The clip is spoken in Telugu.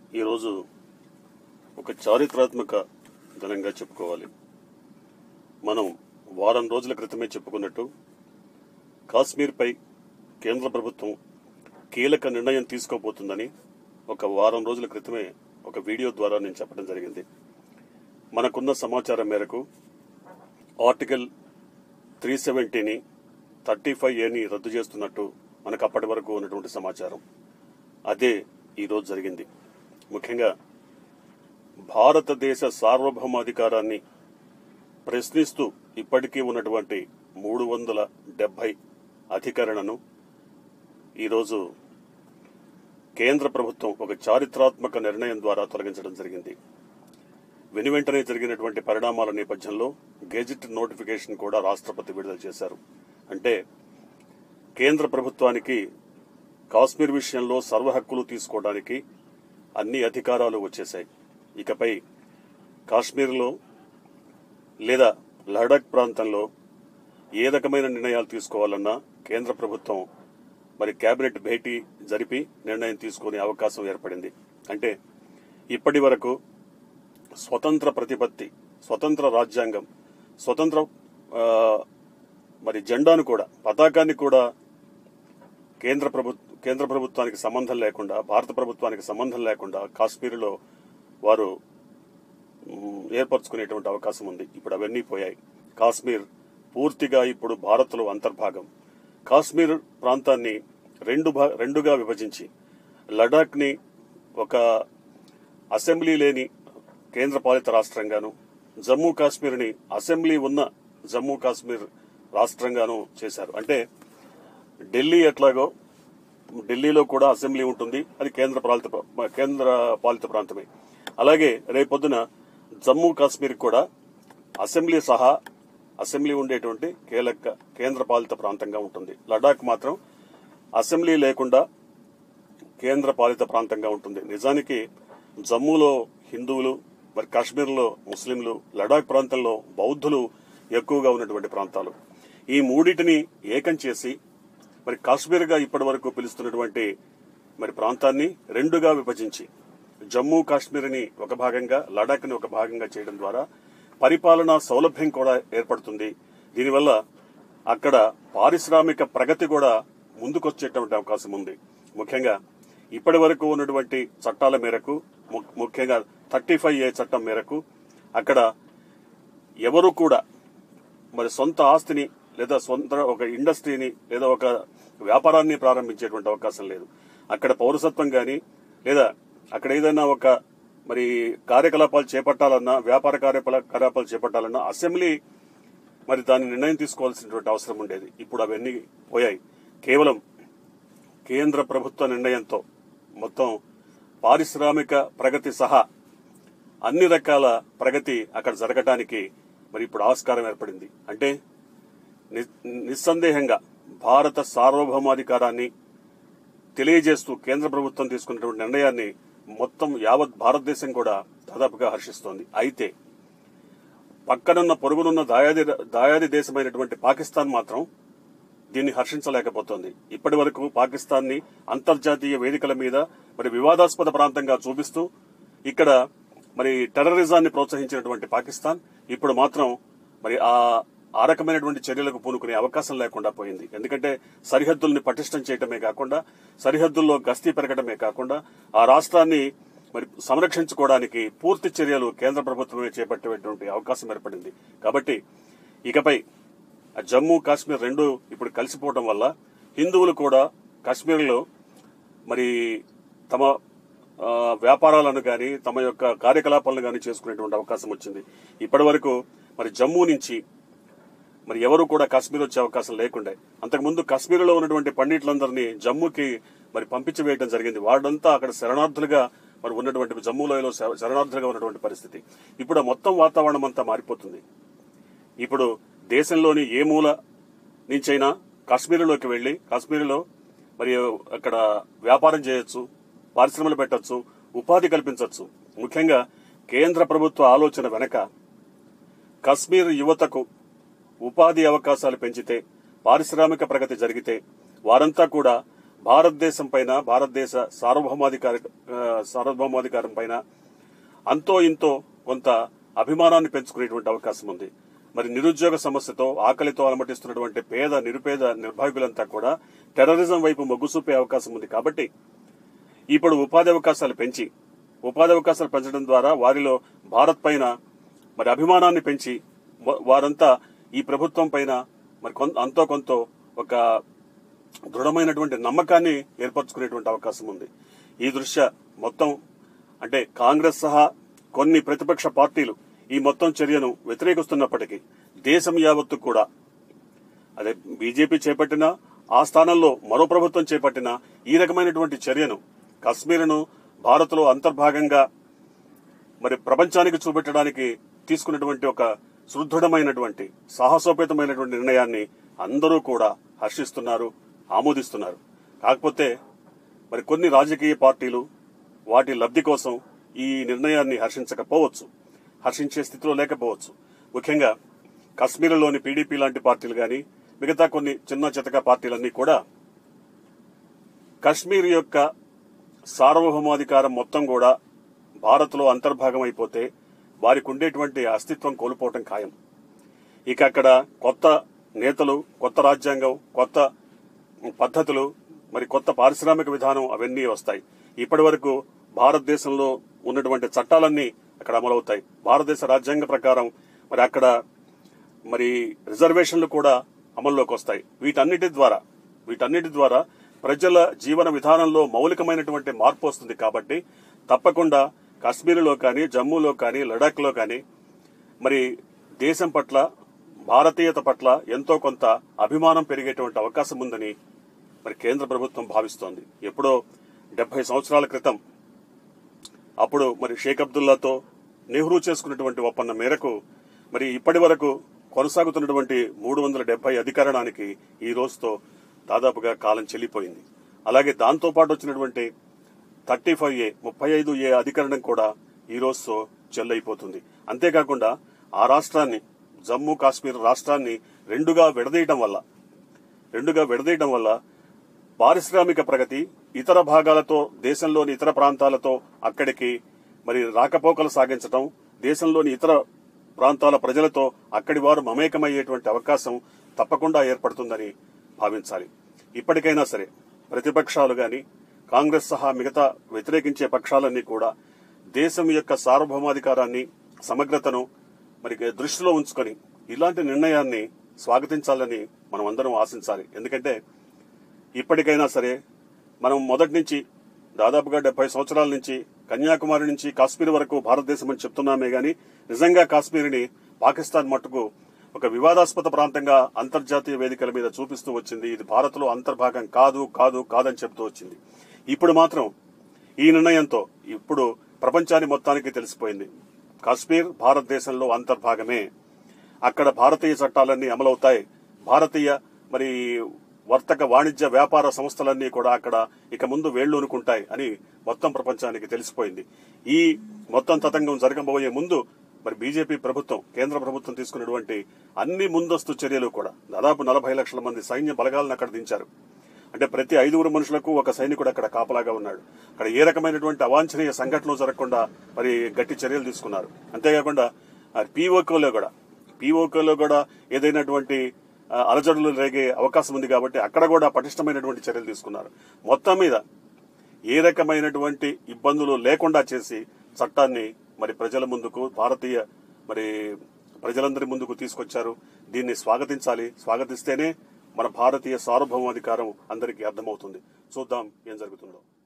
ఈరోజు ఒక చారిత్రాత్మక దినంగా చెప్పుకోవాలి మనం వారం రోజుల క్రితమే చెప్పుకున్నట్టు కాశ్మీర్పై కేంద్ర ప్రభుత్వం కీలక నిర్ణయం తీసుకోబోతుందని ఒక వారం రోజుల క్రితమే ఒక వీడియో ద్వారా నేను చెప్పడం జరిగింది మనకున్న సమాచారం మేరకు ఆర్టికల్ త్రీ సెవెంటీని థర్టీ ఫైవ్ ఏని రద్దు చేస్తున్నట్టు మనకు అప్పటి వరకు ఉన్నటువంటి సమాచారం అదే ఈరోజు జరిగింది ముఖ్యంగా భారతదేశ సార్వభౌమాధికారాన్ని ప్రశ్నిస్తూ ఇప్పటికీ ఉన్నటువంటి మూడు వందల డెబ్బై అధికరణను ఈరోజు కేంద్ర ప్రభుత్వం ఒక చారిత్రాత్మక నిర్ణయం ద్వారా తొలగించడం జరిగింది వెను వెంటనే జరిగినటువంటి పరిణామాల నేపథ్యంలో గెజిట్ నోటిఫికేషన్ కూడా రాష్ట్రపతి విడుదల చేశారు అంటే కేంద్ర ప్రభుత్వానికి కాశ్మీర్ విషయంలో సర్వ హక్కులు తీసుకోవడానికి అన్ని అధికారాలు వచ్చేశాయి ఇకపై కాశ్మీర్లో లేదా లడాక్ ప్రాంతంలో ఏ రకమైన నిర్ణయాలు తీసుకోవాలన్నా కేంద్ర ప్రభుత్వం మరి కేబినెట్ భేటీ జరిపి నిర్ణయం తీసుకునే అవకాశం ఏర్పడింది అంటే ఇప్పటి వరకు స్వతంత్ర ప్రతిపత్తి స్వతంత్ర రాజ్యాంగం స్వతంత్ర ఆ, మరి జెండాను కూడా పతాకాన్ని కూడా కేంద్ర ప్రభుత్వ కేంద్ర ప్రభుత్వానికి సంబంధం లేకుండా భారత ప్రభుత్వానికి సంబంధం లేకుండా కాశ్మీర్లో వారు మ్, ఏర్పరచుకునేటువంటి అవకాశం ఉంది ఇప్పుడు అవన్నీ పోయాయి కాశ్మీర్ పూర్తిగా ఇప్పుడు భారత్లో అంతర్భాగం కాశ్మీర్ ప్రాంతాన్ని రెండు భా- రెండుగా విభజించి లడాఖ్ని ఒక అసెంబ్లీ లేని కేంద్ర పాలిత రాష్ట్రంగాను జమ్మూ కాశ్మీర్ని అసెంబ్లీ ఉన్న జమ్మూ కాశ్మీర్ రాష్ట్రంగాను చేశారు అంటే ఢిల్లీ ఎట్లాగో ఢిల్లీలో కూడా అసెంబ్లీ ఉంటుంది అది కేంద్ర పాలిత ప్ర- కేంద్ర పాలిత ప్రాంతమే అలాగే రేపొద్దున జమ్మూ కాశ్మీర్ కూడా అసెంబ్లీ సహా అసెంబ్లీ ఉండేటువంటి కీలక కేంద్ర పాలిత ప్రాంతంగా ఉంటుంది లడాక్ మాత్రం అసెంబ్లీ లేకుండా కేంద్ర పాలిత ప్రాంతంగా ఉంటుంది నిజానికి జమ్మూలో హిందువులు మరి కాశ్మీర్లో ముస్లింలు లడాక్ ప్రాంతంలో బౌద్ధులు ఎక్కువగా ఉన్నటువంటి ప్రాంతాలు ఈ మూడింటిని ఏకం చేసి మరి కాశ్మీర్గా ఇప్పటి వరకు పిలుస్తున్నటువంటి మరి ప్రాంతాన్ని రెండుగా విభజించి జమ్మూ కాశ్మీర్ని ఒక భాగంగా లడాఖ్ని ఒక భాగంగా చేయడం ద్వారా పరిపాలనా సౌలభ్యం కూడా ఏర్పడుతుంది దీనివల్ల అక్కడ పారిశ్రామిక ప్రగతి కూడా ముందుకొచ్చేటువంటి అవకాశం ఉంది ముఖ్యంగా ఇప్పటి వరకు ఉన్నటువంటి చట్టాల మేరకు ము- ముఖ్యంగా థర్టీ ఫైవ్ ఏ చట్టం మేరకు అక్కడ ఎవరు కూడా మరి సొంత ఆస్తిని లేదా సొంత ఒక ఇండస్ట్రీని లేదా ఒక వ్యాపారాన్ని ప్రారంభించేటువంటి అవకాశం లేదు అక్కడ పౌరసత్వం గాని లేదా అక్కడ ఏదైనా ఒక మరి కార్యకలాపాలు చేపట్టాలన్నా వ్యాపార కార్యకలాపాలు చేపట్టాలన్నా అసెంబ్లీ మరి దాని నిర్ణయం తీసుకోవాల్సినటువంటి అవసరం ఉండేది ఇప్పుడు అవన్నీ పోయాయి కేవలం కేంద్ర ప్రభుత్వ నిర్ణయంతో మొత్తం పారిశ్రామిక ప్రగతి సహా అన్ని రకాల ప్రగతి అక్కడ జరగటానికి మరి ఇప్పుడు ఆస్కారం ఏర్పడింది అంటే ని- నిస్సందేహంగా భారత సార్వభౌమాధికారాన్ని తెలియజేస్తూ కేంద్ర ప్రభుత్వం తీసుకున్నటువంటి నిర్ణయాన్ని మొత్తం యావత్ భారతదేశం కూడా దాదాపుగా హర్షిస్తోంది అయితే పక్కనున్న పొరుగునున్న దాయాది దాయాది దేశమైనటువంటి పాకిస్తాన్ మాత్రం దీన్ని హర్షించలేకపోతోంది ఇప్పటి వరకు పాకిస్తాన్ ని అంతర్జాతీయ వేదికల మీద మరి వివాదాస్పద ప్రాంతంగా చూపిస్తూ ఇక్కడ మరి టెర్రరిజాన్ని ప్రోత్సహించినటువంటి పాకిస్తాన్ ఇప్పుడు మాత్రం మరి ఆ ఆ రకమైనటువంటి చర్యలకు పూనుకునే అవకాశం లేకుండా పోయింది ఎందుకంటే సరిహద్దుల్ని పటిష్టం చేయటమే కాకుండా సరిహద్దుల్లో గస్తీ పెరగడమే కాకుండా ఆ రాష్ట్రాన్ని మరి సంరక్షించుకోవడానికి పూర్తి చర్యలు కేంద్ర ప్రభుత్వమే చేపట్టేటువంటి అవకాశం ఏర్పడింది కాబట్టి ఇకపై ఆ జమ్మూ కాశ్మీర్ రెండు ఇప్పుడు కలిసిపోవడం వల్ల హిందువులు కూడా కాశ్మీర్లో మరి తమ ఆ, వ్యాపారాలను గాని తమ యొక్క కార్యకలాపాలను గాని చేసుకునేటువంటి అవకాశం వచ్చింది ఇప్పటి వరకు మరి జమ్మూ నుంచి మరి ఎవరు కూడా కాశ్మీర్ వచ్చే అవకాశం లేకుండే అంతకుముందు కాశ్మీర్లో ఉన్నటువంటి పండితులందరినీ జమ్మూకి మరి పంపించి వేయడం జరిగింది వాడంతా అక్కడ శరణార్థులుగా మరి ఉన్నటువంటి జమ్మూలో శరణార్థులుగా ఉన్నటువంటి పరిస్థితి ఇప్పుడు ఆ మొత్తం వాతావరణం అంతా మారిపోతుంది ఇప్పుడు దేశంలోని ఏ మూల నుంచైనా కాశ్మీర్లోకి వెళ్లి కాశ్మీర్లో మరి అక్కడ వ్యాపారం చేయొచ్చు పరిశ్రమలు పెట్టొచ్చు ఉపాధి కల్పించవచ్చు ముఖ్యంగా కేంద్ర ప్రభుత్వ ఆలోచన వెనక కశ్మీర్ యువతకు ఉపాధి అవకాశాలు పెంచితే పారిశ్రామిక ప్రగతి జరిగితే వారంతా కూడా భారతదేశం పైన భారతదేశ సార్వభౌమాధికార ఆ, సార్వభౌమాధికారం పైన అంతో ఇంతో కొంత అభిమానాన్ని పెంచుకునేటువంటి అవకాశం ఉంది మరి నిరుద్యోగ సమస్యతో ఆకలితో అలమటిస్తున్నటువంటి పేద నిరుపేద నిర్భాగ్యులంతా కూడా టెర్రరిజం వైపు మొగ్గు చూపే అవకాశం ఉంది కాబట్టి ఇప్పుడు ఉపాధి అవకాశాలు పెంచి ఉపాధి అవకాశాలు పెంచడం ద్వారా వారిలో భారత్ పైన మరి అభిమానాన్ని పెంచి వ- వారంతా ఈ ప్రభుత్వం పైన మరి కొంత అంతో కొంత ఒక దృఢమైనటువంటి నమ్మకాన్ని ఏర్పరచుకునేటువంటి అవకాశం ఉంది ఈ దృష్ట్యా మొత్తం అంటే కాంగ్రెస్ సహా కొన్ని ప్రతిపక్ష పార్టీలు ఈ మొత్తం చర్యను వ్యతిరేకిస్తున్నప్పటికీ దేశం యావత్తు కూడా అదే బీజేపీ చేపట్టిన ఆ స్థానంలో మరో ప్రభుత్వం చేపట్టిన ఈ రకమైనటువంటి చర్యను కశ్మీర్ను భారత్లో అంతర్భాగంగా మరి ప్రపంచానికి చూపెట్టడానికి తీసుకున్నటువంటి ఒక సుదృఢమైనటువంటి సాహసోపేతమైనటువంటి నిర్ణయాన్ని అందరూ కూడా హర్షిస్తున్నారు ఆమోదిస్తున్నారు కాకపోతే మరి కొన్ని రాజకీయ పార్టీలు వాటి లబ్ధి కోసం ఈ నిర్ణయాన్ని హర్షించకపోవచ్చు హర్షించే స్థితిలో లేకపోవచ్చు ముఖ్యంగా కశ్మీర్లోని పీడీపీ లాంటి పార్టీలు గాని మిగతా కొన్ని చిన్న చితక పార్టీలన్నీ కూడా కశ్మీర్ యొక్క సార్వభౌమాధికారం మొత్తం కూడా భారత్లో అంతర్భాగం అయిపోతే వారికి ఉండేటువంటి అస్తిత్వం కోల్పోవటం ఖాయం ఇక అక్కడ కొత్త నేతలు కొత్త రాజ్యాంగం కొత్త పద్ధతులు మరి కొత్త పారిశ్రామిక విధానం అవన్నీ వస్తాయి ఇప్పటి వరకు భారతదేశంలో ఉన్నటువంటి చట్టాలన్నీ అక్కడ అమలవుతాయి భారతదేశ రాజ్యాంగ ప్రకారం మరి అక్కడ మరి రిజర్వేషన్లు కూడా అమల్లోకి వస్తాయి వీటన్నిటి ద్వారా వీటన్నిటి ద్వారా ప్రజల జీవన విధానంలో మౌలికమైనటువంటి మార్పు వస్తుంది కాబట్టి తప్పకుండా కాశ్మీర్లో కానీ జమ్మూలో కానీ లడాఖ్లో కానీ మరి దేశం పట్ల భారతీయత పట్ల ఎంతో కొంత అభిమానం పెరిగేటువంటి అవకాశం ఉందని మరి కేంద్ర ప్రభుత్వం భావిస్తోంది ఎప్పుడో డెబ్బై సంవత్సరాల క్రితం అప్పుడు మరి షేక్ అబ్దుల్లాతో నెహ్రూ చేసుకున్నటువంటి ఒప్పందం మేరకు మరి ఇప్పటి వరకు కొనసాగుతున్నటువంటి మూడు వందల డెబ్బై అధికరణానికి ఈ రోజుతో దాదాపుగా కాలం చెల్లిపోయింది అలాగే దాంతో పాటు వచ్చినటువంటి థర్టీ ఫైవ్ ఏ ముప్పై ఐదు ఏ అధికరణం కూడా ఈ రోజుతో చెల్లైపోతుంది అంతేకాకుండా ఆ రాష్ట్రాన్ని జమ్మూ కాశ్మీర్ రాష్ట్రాన్ని రెండుగా విడదీయటం వల్ల రెండుగా విడదీయటం వల్ల పారిశ్రామిక ప్రగతి ఇతర భాగాలతో దేశంలోని ఇతర ప్రాంతాలతో అక్కడికి మరి రాకపోకలు సాగించటం దేశంలోని ఇతర ప్రాంతాల ప్రజలతో అక్కడి వారు మమేకమయ్యేటువంటి అవకాశం తప్పకుండా ఏర్పడుతుందని భావించాలి ఇప్పటికైనా సరే ప్రతిపక్షాలు గాని కాంగ్రెస్ సహా మిగతా వ్యతిరేకించే పక్షాలన్నీ కూడా దేశం యొక్క సార్వభౌమాధికారాన్ని సమగ్రతను మరి దృష్టిలో ఉంచుకొని ఇలాంటి నిర్ణయాన్ని స్వాగతించాలని మనం అందరం ఆశించాలి ఎందుకంటే ఇప్పటికైనా సరే మనం మొదటి నుంచి దాదాపుగా డెబ్బై సంవత్సరాల నుంచి కన్యాకుమారి నుంచి కాశ్మీర్ వరకు భారతదేశం అని చెప్తున్నామే గాని నిజంగా కాశ్మీర్ని పాకిస్తాన్ మట్టుకు ఒక వివాదాస్పద ప్రాంతంగా అంతర్జాతీయ వేదికల మీద చూపిస్తూ వచ్చింది ఇది భారత్లో అంతర్భాగం కాదు కాదు కాదని చెప్తూ వచ్చింది ఇప్పుడు మాత్రం ఈ నిర్ణయంతో ఇప్పుడు ప్రపంచాన్ని మొత్తానికి తెలిసిపోయింది కాశ్మీర్ భారతదేశంలో అంతర్భాగమే అక్కడ భారతీయ చట్టాలన్నీ అమలవుతాయి భారతీయ మరి వర్తక వాణిజ్య వ్యాపార సంస్థలన్నీ కూడా అక్కడ ఇక ముందు వేళ్లూనుకుంటాయి అని మొత్తం ప్రపంచానికి తెలిసిపోయింది ఈ మొత్తం తతంగం జరగబోయే ముందు మరి బీజేపీ ప్రభుత్వం కేంద్ర ప్రభుత్వం తీసుకున్నటువంటి అన్ని ముందస్తు చర్యలు కూడా దాదాపు నలభై లక్షల మంది సైన్య బలగాలను అక్కడ దించారు అంటే ప్రతి ఐదుగురు మనుషులకు ఒక సైనికుడు అక్కడ కాపలాగా ఉన్నాడు అక్కడ ఏ రకమైనటువంటి అవాంఛనీయ సంఘటనలు జరగకుండా మరి గట్టి చర్యలు తీసుకున్నారు అంతేకాకుండా పీఓకోలో కూడా పీఓకోలో కూడా ఏదైనటువంటి ఆ, అలజడులు రేగే అవకాశం ఉంది కాబట్టి అక్కడ కూడా పటిష్టమైనటువంటి చర్యలు తీసుకున్నారు మొత్తం మీద ఏ రకమైనటువంటి ఇబ్బందులు లేకుండా చేసి చట్టాన్ని మరి ప్రజల ముందుకు భారతీయ మరి ప్రజలందరి ముందుకు తీసుకొచ్చారు దీన్ని స్వాగతించాలి స్వాగతిస్తేనే మన భారతీయ సార్వభౌమాధికారం అందరికీ అర్థమవుతుంది చూద్దాం ఏం జరుగుతుందో